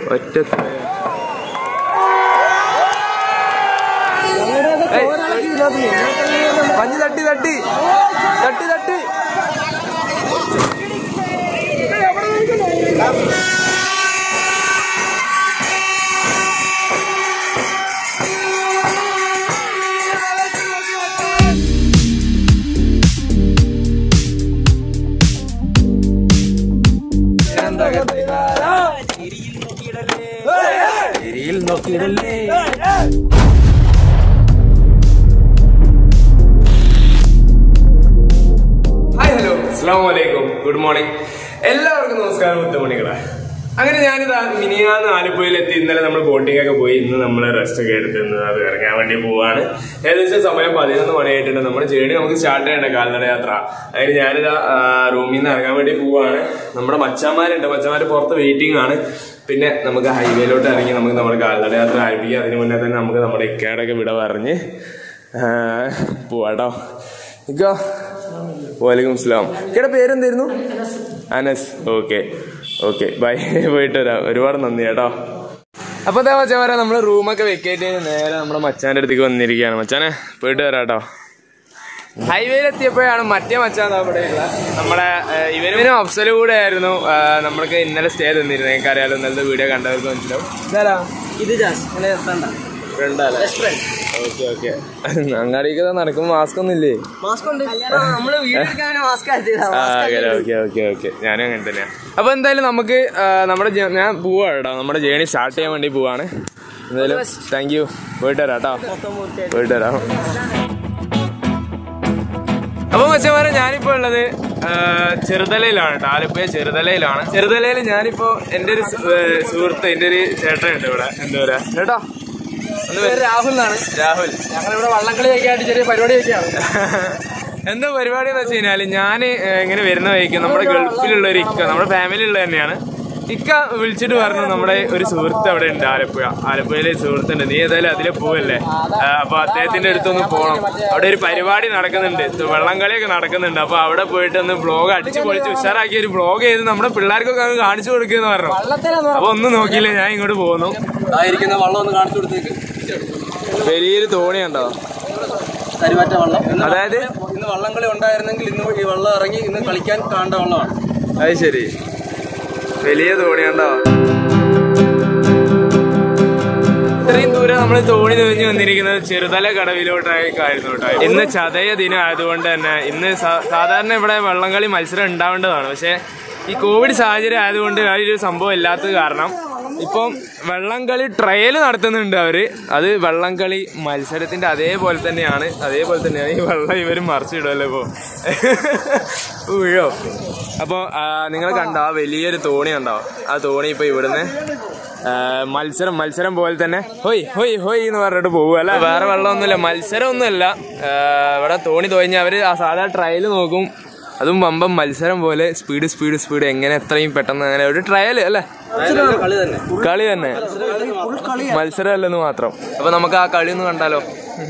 ഒറ്റ മഞ്ഞ് തട്ടി തട്ടി തട്ടി തട്ടി തിരിയിൽ നോക്കിയിടല്ലേ ഹായ് ഹലോ അസ്സാം വലൈക്കും ഗുഡ് മോർണിംഗ് എല്ലാവർക്കും നമസ്കാരം മുത്തമണികളെ അങ്ങനെ ഞാനിതാ മിനിയാന്ന് ആലപ്പുഴയിൽ എത്തി ഇന്നലെ നമ്മൾ ബോട്ടിംഗ് ഒക്കെ പോയി ഇന്ന് നമ്മൾ റെസ്റ്റ് ഒക്കെ എടുത്ത് ഇന്ന് അത് ഇറങ്ങാൻ വേണ്ടി പോവാണ് ഏകദേശം സമയം പതിനൊന്ന് മണിയായിട്ടുണ്ട് നമ്മുടെ ജേണി നമുക്ക് സ്റ്റാർട്ട് ചെയ്യണ്ട കാൽനട യാത്ര അതിന് ഞാനിതാ ആ, റൂമിൽ നിന്ന് ഇറങ്ങാൻ വേണ്ടി പോവാണ് നമ്മുടെ മച്ചാന്മാരുണ്ട് മച്ചാന്മാര് പുറത്ത് വെയിറ്റിംഗ് ആണ് പിന്നെ നമുക്ക് ഹൈവേയിലോട്ട് ഇറങ്ങി നമുക്ക് നമ്മുടെ കാൽനട യാത്ര ആരംഭിക്കാം അതിന് മുന്നേ തന്നെ നമുക്ക് നമ്മുടെ ഇക്കയുടെയൊക്കെ വിട പറഞ്ഞ് ആ, പോവാട്ടോ ഇക്കോ വലൈക്കും സ്ലാം ഇക്കയുടെ പേരെന്തായിരുന്നു അനസ് ഓക്കെ ഓക്കെ ബൈ പോയിട്ട് വരാം ഒരുപാട് നന്ദി കേട്ടോ അപ്പൊ എന്താ മച്ചാൻ പറയാ നമ്മള് റൂമൊക്കെ വെക്കേറ്റ് ചെയ്ത് നേരെ നമ്മുടെ മച്ചാന്റെ അടുത്തേക്ക് വന്നിരിക്കുകയാണ് മച്ചാനെ പോയിട്ട് വരാം കേട്ടോ ഹൈവേയിൽ എത്തിയപ്പോഴാണ് മറ്റേ മച്ചാൻ അവിടെയുള്ള നമ്മുടെ ഏഹ്, ഇവനും അഫ്സലും കൂടെ ആയിരുന്നു ഏഹ്, നമ്മൾക്ക് ഇന്നലെ സ്റ്റേ തന്നിരുന്നത് നിങ്ങൾക്ക് അറിയാലോ ഇന്നലത്തെ വീഡിയോ കണ്ടവർക്ക് മനസ്സിലാവും ഇതാരാ ഇത് ജാസ് അങ്ങനെ എത്തണ്ട ഫ്രണ്ടല്ലേ ഓക്കെ ഓക്കെ അങ്ങാടിക്ക് നടക്കുമ്പോ മാസ്ക് ഒന്നും ഇല്ലേ മാസ്ക് ഉണ്ട് നമ്മള് വീഡിയോ എടുക്കാൻ മാസ്ക് ആ, ഓക്കെ ഓക്കെ ഓക്കെ ഓക്കെ ഞാനും അങ്ങനെ തന്നെയാണ് അപ്പൊ എന്തായാലും നമുക്ക് ആ, നമ്മുടെ ജേ- ഞാൻ പോവാ കേട്ടോ നമ്മുടെ ജേണി സ്റ്റാർട്ട് ചെയ്യാൻ വേണ്ടി പോവാണ് എന്തായാലും താങ്ക് യു പോയിട്ട് വരാം കേട്ടോ പോയിട്ട് വരാം അപ്പൊ മച്ചന്മാരെ ഞാനിപ്പോ ഉള്ളത് ആ, ചെറുതലയിലാണ് കേട്ടോ ആലപ്പുഴ ചെറുതലയിലാണ് ചെറുതലയിൽ ഞാനിപ്പോ എന്റെ ഒരു സു- ഏ, സുഹൃത്ത് എന്റെ ഒരു ചേട്ടനുണ്ട് ഇവിടെ എന്താ പറയാ ചേട്ടാ ഒന്ന് വരൂ. രാഹുൽ എന്നാണ് രാഹുൽ ഞങ്ങൾ ഇവിടെ വള്ളംകളി വയ്ക്കാണ്ട് ചെറിയ പരിപാടി വയ്ക്കാണ് എന്താ പരിപാടി എന്ന് വെച്ച് കഴിഞ്ഞാല് ഞാൻ ഇങ്ങനെ വരുന്ന വഴിക്ക് നമ്മുടെ ഗൾഫിലുള്ള ഒരു ഇക്ക നമ്മുടെ ഫാമിലി ഉള്ള തന്നെയാണ് ഇക്ക വിളിച്ചിട്ട് പറഞ്ഞു നമ്മുടെ ഒരു സുഹൃത്ത് അവിടെ ഉണ്ട് ആലപ്പുഴ ആലപ്പുഴയിലെ സുഹൃത്തുണ്ട് നീ ഏതായാലും അതിലെ പോവല്ലേ ആ, അപ്പൊ അദ്ദേഹത്തിന്റെ അടുത്തൊന്ന് പോകണം അവിടെ ഒരു പരിപാടി നടക്കുന്നുണ്ട് വള്ളംകളിയൊക്കെ നടക്കുന്നുണ്ട് അപ്പൊ അവിടെ പോയിട്ട് ഒന്ന് ബ്ലോഗ് അടിച്ച് പൊളിച്ച് ഉഷാറാക്കി ഒരു ബ്ലോഗ് ചെയ്ത് നമ്മുടെ പിള്ളേർക്കൊക്കെ അങ്ങ് കാണിച്ചു കൊടുക്കുന്ന പറഞ്ഞു അപ്പൊ ഒന്നും നോക്കിയില്ല ഞാൻ ഇങ്ങോട്ട് പോകുന്നു ആയിരിക്കുന്ന വള്ളം ഒന്ന് കാണിച്ചു കൊടുത്തേക്ക് വലിയൊരു തോണിയുണ്ടോ തരുമാറ്റ വള്ളം ഇന്ന് അതായത് ഇന്ന് വള്ളംകളി ഉണ്ടായിരുന്നെങ്കിൽ ഇന്ന് ഈ വള്ളം ഇറങ്ങി ഇന്ന് കളിക്കാൻ കാണേണ്ട വള്ളമാണ് അത് ശരി വലിയ തോണിയുണ്ടോ ഇത്രയും ദൂരം നമ്മൾ തോണി തെളിഞ്ഞു വന്നിരിക്കുന്നത് ചെറുതല കടവിലോട്ടായിരുന്നു കേട്ടോ ഇന്ന് ചതയ ദിനം ആയതുകൊണ്ട് തന്നെ ഇന്ന് സാ- സാധാരണ ഇവിടെ വള്ളംകളി മത്സരം ഉണ്ടാവേണ്ടതാണ് പക്ഷെ ഈ കോവിഡ് സാഹചര്യം ആയതുകൊണ്ട് ആ ഒരു സംഭവം ഇല്ലാത്തത് കാരണം ഇപ്പം വള്ളംകളി ട്രയൽ നടത്തുന്നുണ്ട് അവര് അത് വള്ളംകളി മത്സരത്തിന്റെ അതേപോലെ തന്നെയാണ് അതേപോലെ തന്നെയാണ് ഈ വെള്ളം ഇവര് മറിച്ചിടുമല്ലോ ഇപ്പൊ വീഴോ അപ്പൊ നിങ്ങൾ കണ്ടോ ആ വലിയൊരു തോണി ഉണ്ടോ ആ തോണി ഇപ്പൊ ഇവിടുന്ന് ആ, മത്സരം മത്സരം പോലെ തന്നെ ഹൊയ് ഹൊയ് ഹൊയ് എന്ന് പറഞ്ഞിട്ട് പോകും അല്ല വേറെ വെള്ളമൊന്നുമില്ല മത്സരം ഒന്നുമല്ല ആ, ഇവിടെ തോണി തോഞ്ഞ് അവര് ആ സാധാ ട്രയൽ നോക്കും അതും വമ്പം മത്സരം പോലെ സ്പീഡ് സ്പീഡ് സ്പീഡ് എങ്ങനെ എത്രയും പെട്ടെന്ന് അങ്ങനെ ഒരു ട്രയൽ അല്ലേ കളി തന്നെ കളി തന്നെ മത്സരമല്ലെന്ന് മാത്രം അപ്പൊ നമുക്ക് ആ കളി ഒന്ന് കണ്ടാലോ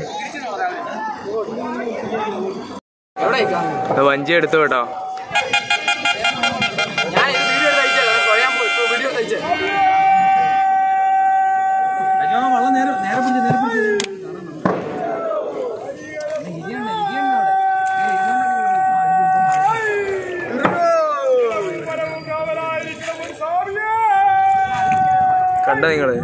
ആ വഞ്ചി എടുത്തു കേട്ടോ ഞാൻ ഇത് വീഡിയോ എടുത്ത് അയച്ചേ പറയാൻ വീഡിയോ എടുത്ത് അയച്ചേ വള്ളം നേരെ നേരെ പിടിച്ച് നേരെ പിടിച്ച് കണ്ടോ നിങ്ങള്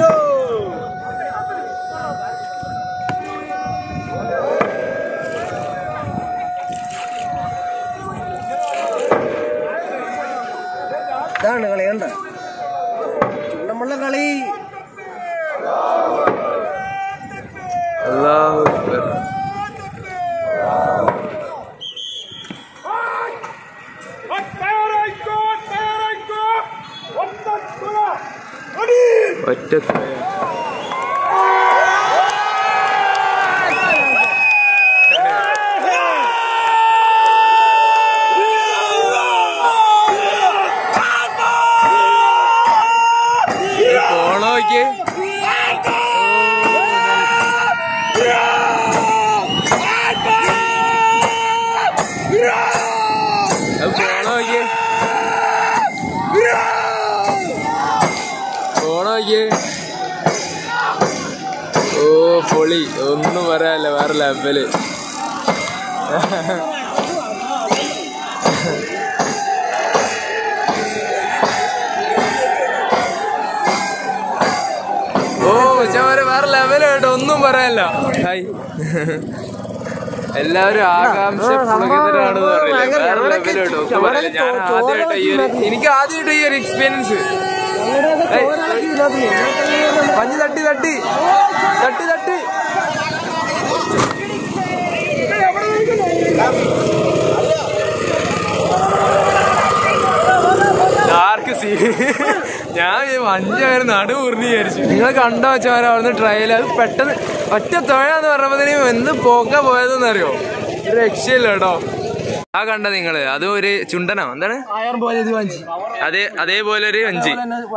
ഇതാണ് കളി കണ്ട ചുണ്ടമ്പള്ള കളി അല്ലാഹു അക്ബർ. ഒറ്റ പോണോ നോക്കിയേ അത് പോണോ നോക്കിയേ നോക്കിയേ ഓ പൊളി ഒന്നും പറയാല്ല വേറെ ലെവല് ഓ ചവര് വേറെ ലെവല് കേട്ടോ ഒന്നും പറയാല്ല ഹായ് എല്ലാവരും ആകാംക്ഷ പുളകിതരാണെന്ന് പറഞ്ഞില്ലേ വേറെ ലെവല് കേട്ടോ ഒന്നും പറയില്ല ഞാൻ ആദ്യമായിട്ട് ഈ ഒരു എനിക്ക് ആദ്യമായിട്ട് ഈ ഒരു എക്സ്പീരിയൻസ് മഞ്ഞ് തട്ടി തട്ടി തട്ടി തട്ടി ആർക്ക് സീ ഞാൻ ഈ മഞ്ഞായിരുന്നു നടു ഉറിഞ്ഞു വിചാരിച്ചു നിങ്ങൾ കണ്ടോ വെച്ചവരെ അവിടുന്ന് ട്രയൽ അത് പെട്ടെന്ന് ഒറ്റ തുഴയാന്ന് പറഞ്ഞപ്പോഴത്തേനും എന്ത് പോക്ക പോയതെന്ന് അറിയോ ഒരു രക്ഷയില്ല കേട്ടോ ആ കണ്ട നിങ്ങള് അത് ഒരു ചുണ്ടനോ എന്താണ് ആയിരം പോലെ ഇത് വാങ്ങിച്ചു അതേ അതേപോലെ ഒരു അഞ്ച്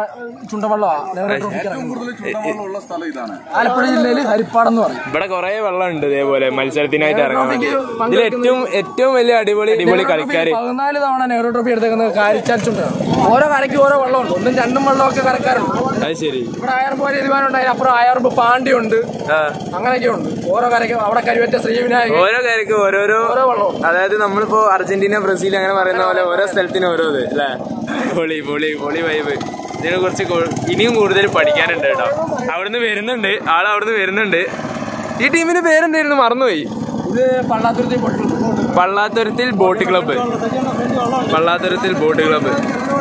ആലപ്പുഴ ജില്ലയിൽ ഹരിപ്പാട് എന്ന് പറയും ഇവിടെ കൊറേ വെള്ളം ഉണ്ട് ഇതേപോലെ മത്സരത്തിനായിട്ട് ഇറങ്ങാൻ വേണ്ടി ഇതിൽ ഏറ്റവും ഏറ്റവും വലിയ അടിപൊളി അടിപൊളി കളിക്കാര് പതിനാല് തവണ നെഹ്റു ട്രോഫി എടുത്തേക്കുന്നത് കാരിച്ചാൽ ചുണ്ടാണ് ഓരോ കരയ്ക്ക് ഓരോ വെള്ളമുണ്ട് ഒന്നും രണ്ടും വെള്ളമൊക്കെ കരക്കാറുണ്ട് അത് ശരി ഇവിടെ ആയിരം പോലെ തീരുമാനമുണ്ട് അതിനപ്പുറം ആയിരം പാണ്ടിയുണ്ട് ആ അങ്ങനെയൊക്കെ ഉണ്ട് ഓരോ കരയ്ക്കും അവിടെ കരുവറ്റ ശ്രീവിനായക ഓരോ കാര്യക്കും ഓരോരോ ഓരോ വെള്ളമുണ്ട് അതായത് നമ്മളിപ്പോ അർജന്റീന ബ്രസീൽ അങ്ങനെ പറയുന്ന പോലെ ഓരോ സ്ഥലത്തിനും ഓരോ ഇത് അല്ലേ പൊളി പൊളി പൊളി വൈബ് ഇതിനെ കുറിച്ച് കൂ- ഇനിയും കൂടുതൽ പഠിക്കാനുണ്ട് കേട്ടോ അവിടുന്ന് വരുന്നുണ്ട് ആൾ അവിടുന്ന് വരുന്നുണ്ട് ഈ ടീമിന്റെ പേരെന്തായിരുന്നു മറന്നുപോയി ഇത് പള്ളാത്തുരുത്തി പൊട്ടിട്ടുണ്ട് പള്ളാത്തുരത്തിൽ ബോട്ട് ക്ലബ്ബ് പള്ളാത്തുരത്തിൽ ബോട്ട് ക്ലബ്ബ്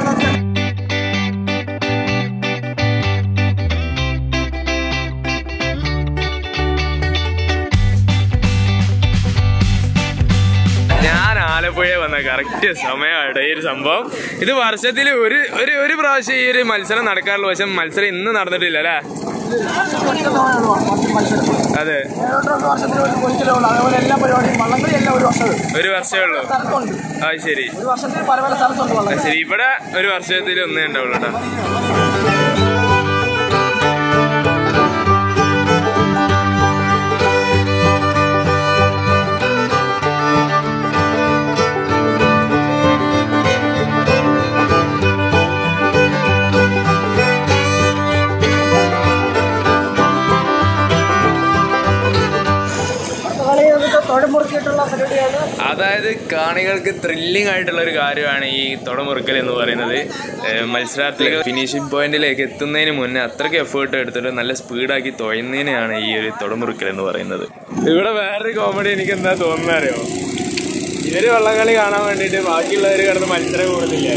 ഞാൻ ആലപ്പുഴ വന്ന കറക്റ്റ് സമയമായിട്ട് ഈ ഒരു സംഭവം ഇത് വർഷത്തിൽ ഒരു ഒരു ഒരു പ്രാവശ്യം ഈ ഒരു മത്സരം നടക്കാറുള്ളൂ പക്ഷെ മത്സരം ഇന്ന് നടന്നിട്ടില്ല അല്ലേ മത്സരം അതെ നെഹ്റു ട്രോഫി വർഷത്തിൽ ഒരു ഒരിക്കലേ ഉള്ളൂ അതേപോലെ എല്ലാ പരിപാടിയും വള്ളംകളി എല്ലാം ഒരു വർഷം ഒരു വർഷമേ ഉള്ളൂ സ്ഥലത്തുണ്ട് അത് ശരി ഒരു വർഷത്തിൽ പല പല സ്ഥലത്തുണ്ട് വള്ളം അത് ശരി ഇവിടെ ഒരു വർഷത്തിൽ ഒന്നേ ഉണ്ടാവുള്ളൂ കേട്ടോ തൊഴിമുറുക്കിയിട്ടുള്ള പരിപാടിയാണ് അതായത് കാണികൾക്ക് ത്രില്ലിംഗ് ആയിട്ടുള്ള ഒരു കാര്യമാണ് ഈ തുടമുറുക്കൽ എന്ന് പറയുന്നത് ഏഹ് മത്സരാർത്ഥികൾ ഫിനിഷിംഗ് പോയിന്റിലേക്ക് എത്തുന്നതിന് മുന്നേ അത്രയ്ക്ക് എഫേർട്ട് എടുത്തിട്ട് നല്ല സ്പീഡാക്കി തുഴയുന്നതിനാണ് ഈ ഒരു തുടമുറുക്കൽ എന്ന് പറയുന്നത് ഇവിടെ വേറൊരു കോമഡി എനിക്ക് എന്താ തോന്നുന്നത് അറിയോ ഇവര് വള്ളംകളി കാണാൻ വേണ്ടിട്ട് ബാക്കിയുള്ളവര് കിടന്ന് മത്സരം കൂടുന്നില്ലേ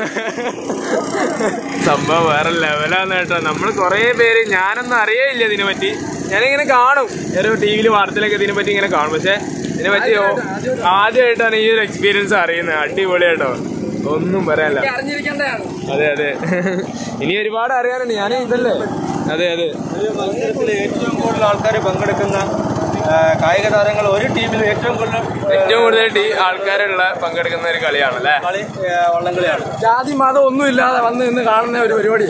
സംഭവം വേറെ ലെവലാന്ന് കേട്ടോ നമ്മൾ കുറേ പേര് ഞാനൊന്നും അറിയേയില്ല ഇതിനെ പറ്റി ഞാനിങ്ങനെ കാണും ഒരു ടി വിയിൽ വാർത്തയിലൊക്കെ ഇതിനെ പറ്റി ഇങ്ങനെ കാണും പക്ഷെ ഇതിനെ പറ്റി ഓ- ആദ്യമായിട്ടാണ് ഈ ഒരു എക്സ്പീരിയൻസ് അറിയുന്നത് അടിപൊളിയായിട്ടോ ഒന്നും പറയാനില്ല അറിഞ്ഞിരിക്കേണ്ടതാണ് അതെ അതെ ഇനി ഒരുപാട് അറിയാനുണ്ട് ഞാൻ ഇതല്ലേ അതെ അതെ ഒരു മത്സരത്തിൽ ഏറ്റവും കൂടുതൽ ആൾക്കാർ പങ്കെടുക്കുന്ന ആ, കായിക താരങ്ങൾ ഒരു ടീമിൽ ഏറ്റവും കൂടുതൽ ഏറ്റവും കൂടുതൽ ടീ ആൾക്കാരുള്ള പങ്കെടുക്കുന്ന ഒരു കളിയാണ് അല്ലേ കളി ആ, വള്ളംകളിയാണ് ജാതി മതം ഒന്നും ഇല്ലാതെ വന്ന് ഇന്ന് കാണുന്ന ഒരു പരിപാടി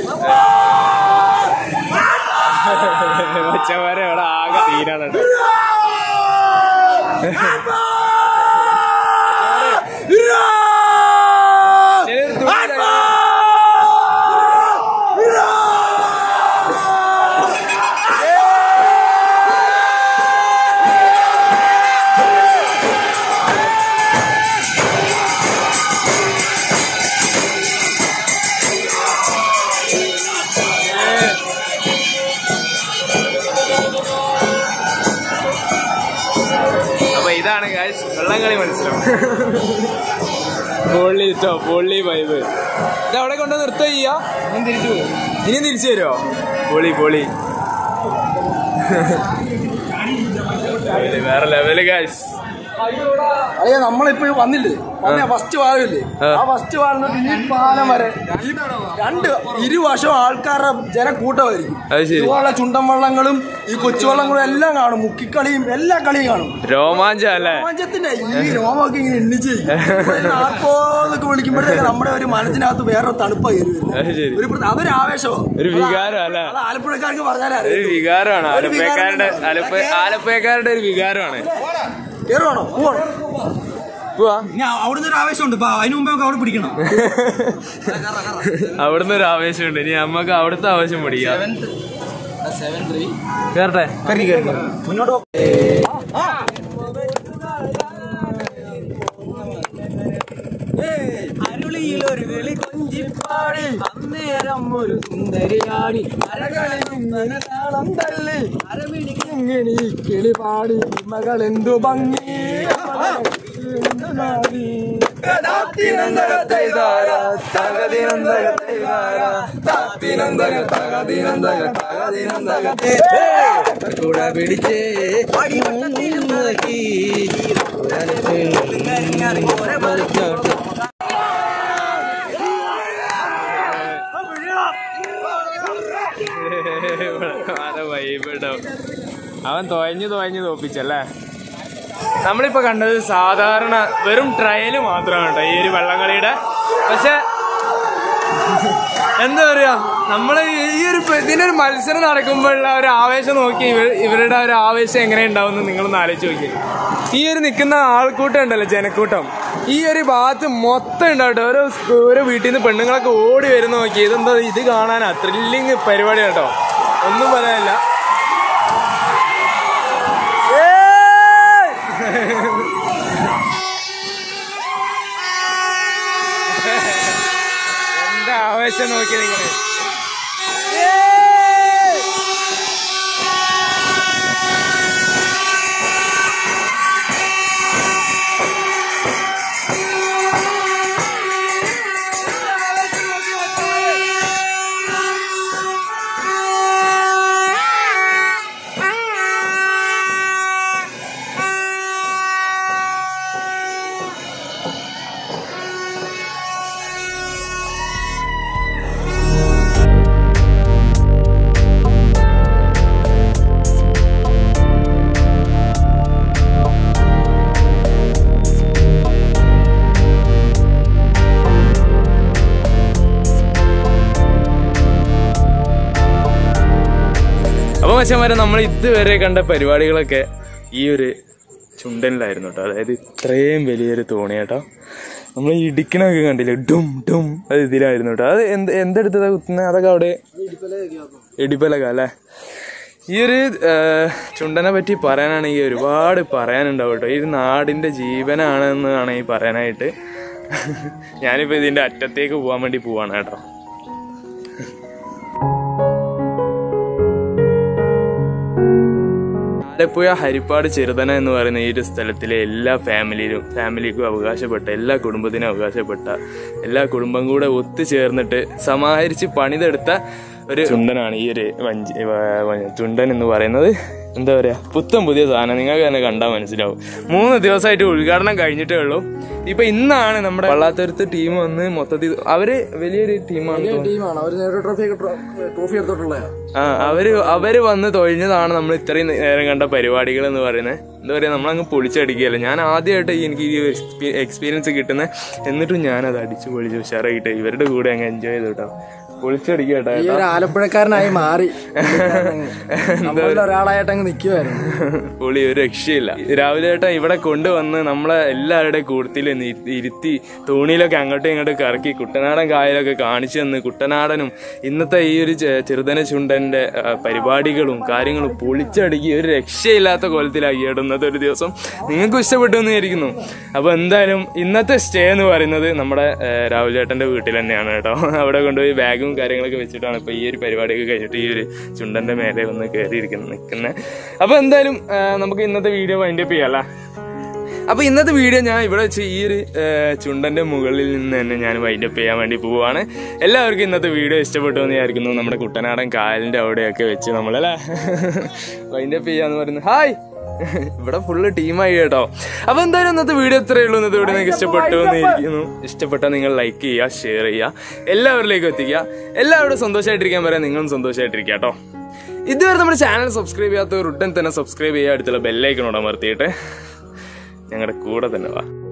മച്ചന്മാരെ ഇവിടെ ആകെ സീനാണ് കേട്ടോ അപ്പൊ ഇതാണ് guys വെള്ളംകളി മത്സരം പൊള്ളി ഇട്ടോ പൊള്ളി വൈബ് ഇത് അവിടെ കൊണ്ട് നിർത്തുക ചെയ്യാ തിരിച്ചു ഇനി തിരിച്ചു വരുമോ പൊളി പൊളി വേറെ ലെവല് ഗായ്സ് അയ്യോ നമ്മളിപ്പോ വന്നില്ലേ വന്ന ഫസ്റ്റ് വാഴയില്ലേ ആ. ആ ഫസ്റ്റ് വാഴിന് ഈ പാലം വരെ ഈ രണ്ട് ഇരുവശം ആൾക്കാരുടെ ജനക്കൂട്ടമായിരിക്കും അത് ശരി ഇതുപോലുള്ള ചുണ്ടൻ വള്ളങ്ങളും ഈ കൊച്ചു വള്ളങ്ങളും എല്ലാം കാണും മുക്കിക്കളിയും എല്ലാ കളിയും കാണും രോമാഞ്ചം അല്ലേ രോമാഞ്ചത്തിന്റെ ഈ രോമൊക്കെ ഇങ്ങനെ എണ്ണിച്ച് നാൽപ്പതൊക്കെ വിളിക്കുമ്പോഴത്തേക്ക് നമ്മുടെ ഒരു മനസ്സിനകത്ത് വേറെ തണുപ്പായി വരുന്നത് അത് ശരി ഒരു പ്രത്യേക- അതൊരു ആവേശമോ ഒരു വികാരം അല്ലേ അത് ആലപ്പുഴക്കാർക്ക് പറഞ്ഞാലേ ഒരു അറിയൂ വികാരമാണ് ഒരു വികാരം ആലപ്പുഴക്കാരുടെ ആലപ്പുഴ ആലപ്പുഴക്കാരുടെ ഒരു വികാരമാണ് കയറുവാണോ പോവാണോ പോവാ ഇനി അവിടുന്ന് ഒരു ആവേശമുണ്ട് ഇപ്പൊ അതിന് മുമ്പേ നമുക്ക് അവിടെ പിടിക്കണം അവിടുന്ന് ഒരു ആവേശമുണ്ട് ഇനി നമ്മക്ക് അവിടുത്തെ ആവേശം പിടിക്കാം കേറട്ടെ മുന്നോട്ട് പോ. അരുളിയിലൊരു വിളി കൊഞ്ചിപ്പാടി അന്നേരം ഒരു സുന്ദരിയാടി അരകളിങ്ങനെ താളം തള്ളി അരമിണിക്കിങ്ങനെ ഈ കിളി പാടി മകൾ എന്തു ഭംഗി കൂടെ പിടിച്ചേ അവൻ തോയഞ്ഞു തോയഞ്ഞു തോപ്പിച്ചല്ലേ നമ്മളിപ്പോ കണ്ടത് സാധാരണ വെറും ട്രയല് മാത്രമാണ് കേട്ടോ ഈ ഒരു വള്ളംകളിയുടെ പക്ഷെ എന്താ പറയാ നമ്മള് ഈ ഒരു പ- ഇതിനൊരു മത്സരം നടക്കുമ്പോഴുള്ള ഒരു ആവേശം നോക്കി ഇവർ ഇവരുടെ ഒരു ആവേശം എങ്ങനെ ഉണ്ടാവും നിങ്ങളൊന്ന് ആലോചിച്ച് നോക്കി ഈ ഒരു നിൽക്കുന്ന ആൾക്കൂട്ടം ഉണ്ടല്ലോ ജനക്കൂട്ടം ഈ ഒരു ഭാഗത്ത് മൊത്തം ഉണ്ടാവട്ടെ ഓരോ സ്കൂ- ഓരോ വീട്ടിൽ നിന്ന് പെണ്ണുങ്ങളൊക്കെ ഓടി വരുന്ന നോക്കി ഇതെന്താ ഇത് കാണാനാ ത്രില്ലിങ് പരിപാടി കേട്ടോ ഒന്നും പറയാനില്ല എന്താ ആവേശം നോക്കി നിങ്ങള് അപ്പൊ മച്ചന്മാരെ നമ്മൾ ഇതുവരെ കണ്ട പരിപാടികളൊക്കെ ഈ ഒരു ചുണ്ടനിലായിരുന്നു കേട്ടോ അതായത് ഇത്രയും വലിയൊരു തോണി കേട്ടോ നമ്മൾ ഈ ഇടിക്കണൊക്കെ കണ്ടില്ലേ ഡും ഡും അത് ഇതിലായിരുന്നു കേട്ടോ അത് എന്ത് എന്തെടുത്തതാ കുത്തുന്നത് അതൊക്കെ അവിടെ ഇടിപ്പലക അല്ലേ ഈ ഒരു ആ, ചുണ്ടനെ പറ്റി പറയാനാണെങ്കിൽ ഒരുപാട് പറയാനുണ്ടാവും കേട്ടോ ഈ ഒരു നാടിന്റെ ജീവനാണെന്ന് വേണമെങ്കിൽ പറയാനായിട്ട് ഞാനിപ്പോ ഇതിന്റെ അറ്റത്തേക്ക് പോകാൻ വേണ്ടി പോവാണ് കേട്ടോ ആലപ്പുഴ ഹരിപ്പാട് ചെറുതന എന്ന് പറയുന്ന ഈ ഒരു സ്ഥലത്തിലെ എല്ലാ ഫാമിലിയിലും ഫാമിലിക്കും അവകാശപ്പെട്ട എല്ലാ കുടുംബത്തിനും അവകാശപ്പെട്ട എല്ലാ കുടുംബം കൂടെ ഒത്തുചേർന്നിട്ട് സമാഹരിച്ച് പണിതെടുത്ത ഒരു ചുണ്ടനാണ് ഈ ഒരു വഞ്ചി വ- വ- ചുണ്ടൻ എന്ന് പറയുന്നത് എന്താ പറയാ പുത്തൻ പുതിയ സാധനം നിങ്ങൾക്ക് തന്നെ കണ്ടാൽ മനസ്സിലാവും മൂന്ന് ദിവസമായിട്ട് ഉദ്ഘാടനം കഴിഞ്ഞിട്ടേ ഉള്ളൂ ഇപ്പൊ ഇന്നാണ് നമ്മുടെ വള്ളാത്തരുത്ത് ടീം വന്ന് മൊത്തത്തിൽ അവര് വലിയൊരു ടീമാണ് ടീമാണ് അവർ നേരെ ട്രോഫി ട്രോഫി എടുത്തിട്ടുള്ള ആ അവര് അവര് വന്ന് തൊഴിഞ്ഞതാണ് നമ്മൾ ഇത്രയും നേരം കണ്ട പരിപാടികൾ എന്ന് പറയുന്നത് എന്താ പറയാ നമ്മളങ്ങ് പൊളിച്ചടിക്കുകയല്ല ഞാൻ ആദ്യമായിട്ട് എനിക്ക് ഈ എക്സ്പീരിയൻസ് കിട്ടുന്നത് എന്നിട്ടും ഞാനത് അടിച്ചു പൊളിച്ച് ഉഷാറായിട്ട് ഇവരുടെ കൂടെ അങ്ങ് എൻജോയ് ചെയ്തു കേട്ടോ പൊളിച്ചടിക്കുക കേട്ടോ ഈ ഒരു ആലപ്പുഴക്കാരനായി മാറി നമ്മളിൽ ഒരാളായിട്ട് അങ്ങ് നിൽക്കുമായിരുന്നു പൊളി ഒരു രക്ഷയില്ല രാവിലെ ഏട്ടാ ഇവിടെ കൊണ്ടുവന്ന് നമ്മളെ എല്ലാവരുടെയും കൂട്ടത്തിൽ ഇരുത്തി തോണിയിലൊക്കെ അങ്ങോട്ടും ഇങ്ങോട്ടും കറക്കി കുട്ടനാടൻ കായലൊക്കെ കാണിച്ചു തന്ന് കുട്ടനാടനും ഇന്നത്തെ ഈ ഒരു ചെ- ചെറുതന ചുണ്ടന്റെ ആ, പരിപാടികളും കാര്യങ്ങളും പൊളിച്ചടുക്കി ഒരു രക്ഷയില്ലാത്ത കോലത്തിലാക്കി കേട്ടോ ഇന്നത്തെ ഒരു ദിവസം നിങ്ങൾക്കും ഇഷ്ടപ്പെട്ടു എന്ന് വിചാരിക്കുന്നു അപ്പൊ എന്തായാലും ഇന്നത്തെ സ്റ്റേ എന്ന് പറയുന്നത് നമ്മുടെ ആ, രാഹുൽ ചേട്ടന്റെ വീട്ടിൽ തന്നെയാണ് കേട്ടോ അവിടെ കൊണ്ടുപോയി ബാഗും കാര്യങ്ങളൊക്കെ വെച്ചിട്ടാണ് ഇപ്പൊ ഈ ഒരു പരിപാടിയൊക്കെ കഴിഞ്ഞിട്ട് ഈ ഒരു ചുണ്ടന്റെ മേലെ വന്ന് കയറിയിരിക്കുന്നത് നിൽക്കുന്നത് അപ്പൊ എന്തായാലും ആ, നമുക്ക് ഇന്നത്തെ വീഡിയോ വൈൻഡപ്പ് ചെയ്യാല്ലേ അപ്പൊ ഇന്നത്തെ വീഡിയോ ഞാൻ ഇവിടെ വെച്ച് ഈ ഒരു ആ, ചുണ്ടന്റെ മുകളിൽ നിന്ന് തന്നെ ഞാൻ വൈൻഡപ്പ് ചെയ്യാൻ വേണ്ടി പോവുകയാണ് എല്ലാവർക്കും ഇന്നത്തെ വീഡിയോ ഇഷ്ടപ്പെട്ടു എന്ന് വിചാരിക്കുന്നു നമ്മുടെ കുട്ടനാടൻ കായലിന്റെ അവിടെയൊക്കെ വെച്ച് നമ്മളല്ലേ വൈൻഡപ്പ് ചെയ്യാന്ന് പറയുന്നത് ഹായ് ഇവിടെ ഫുള്ള് ടീമായി കേട്ടോ അപ്പൊ എന്തായാലും ഇന്നത്തെ വീഡിയോ ഇത്രയേ ഉള്ളൂ ഇന്നത്തെ വീഡിയോ നിങ്ങൾക്ക് ഇഷ്ടപ്പെട്ടു എന്ന് ഇരിക്കുന്നു ഇഷ്ടപ്പെട്ടാൽ നിങ്ങൾ ലൈക്ക് ചെയ്യുക ഷെയർ ചെയ്യുക എല്ലാവരിലേക്കും എത്തിക്കുക എല്ലാവരും സന്തോഷമായിട്ടിരിക്കാൻ പറയാം നിങ്ങളും സന്തോഷമായിട്ടിരിക്കുക കേട്ടോ ഇതുവരെ നമ്മുടെ ചാനൽ സബ്സ്ക്രൈബ് ചെയ്യാത്തവർ ഉടൻ തന്നെ സബ്സ്ക്രൈബ് ചെയ്യുക അടുത്തുള്ള ബെല്ലൈക്കണോട് അമർത്തിയിട്ട് ഞങ്ങളുടെ കൂടെ തന്നെ വാ